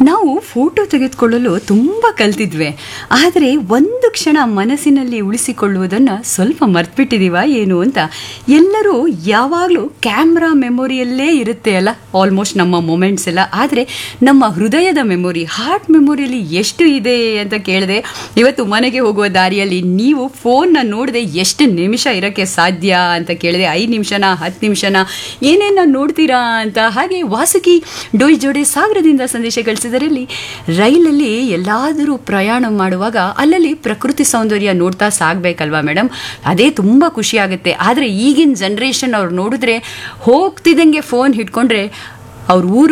ನಾವು ಫೋಟೋ ತೆಗೆದುಕೊಳ್ಳಲು ತುಂಬ ಕಲ್ತಿದ್ವಿ ಆದರೆ ಒಂದು ಕ್ಷಣ ಮನಸ್ಸಿನಲ್ಲಿ ಉಳಿಸಿಕೊಳ್ಳುವುದನ್ನು ಸ್ವಲ್ಪ ಮರ್ತ್ಬಿಟ್ಟಿದೀವ ಏನು ಅಂತ ಎಲ್ಲರೂ ಯಾವಾಗಲೂ ಕ್ಯಾಮ್ರಾ ಮೆಮೊರಿಯಲ್ಲೇ ಇರುತ್ತೆ ಅಲ್ಲ ಆಲ್ಮೋಸ್ಟ್ ನಮ್ಮ ಮೊಮೆಂಟ್ಸ್ ಎಲ್ಲ ಆದರೆ ನಮ್ಮ ಹೃದಯದ ಮೆಮೊರಿ ಹಾರ್ಟ್ ಮೆಮೊರಿಯಲ್ಲಿ ಎಷ್ಟು ಇದೆ ಅಂತ ಕೇಳಿದೆ ಇವತ್ತು ಮನೆಗೆ ಹೋಗುವ ದಾರಿಯಲ್ಲಿ ನೀವು ಫೋನ್ನ ನೋಡದೆ ಎಷ್ಟು ನಿಮಿಷ ಇರೋಕ್ಕೆ ಸಾಧ್ಯ ಅಂತ ಕೇಳಿದೆ ಐದು ನಿಮಿಷನ ಹತ್ತು ನಿಮಿಷನ ಏನೇನ ನೋಡ್ತೀರಾ ಅಂತ ಹಾಗೆ ವಾಸುಕಿ ಡೊಯ್ ಜೋಡೆ ಸಾಗರದಿಂದ ಸಂದೇಶ ಕಳಿಸಿದರಲ್ಲಿ ರೈಲಲ್ಲಿ ಎಲ್ಲಾದರೂ ಪ್ರಯಾಣ ಮಾಡುವಾಗ ಅಲ್ಲಲ್ಲಿ ಪ್ರಕೃತಿ ಸೌಂದರ್ಯ ನೋಡ್ತಾ ಸಾಗಬೇಕಲ್ವಾ ಮೇಡಮ್ ಅದೇ ತುಂಬ ಖುಷಿ ಆಗುತ್ತೆ ಆದರೆ ಈಗಿನ ಜನ್ರೇಷನ್ ಅವ್ರು ನೋಡಿದ್ರೆ ಹೋಗ್ತಿದ್ದಂಗೆ ಫೋನ್ ಹಿಡ್ಕೊಂಡ್ರೆ ಅವ್ರ ಊರು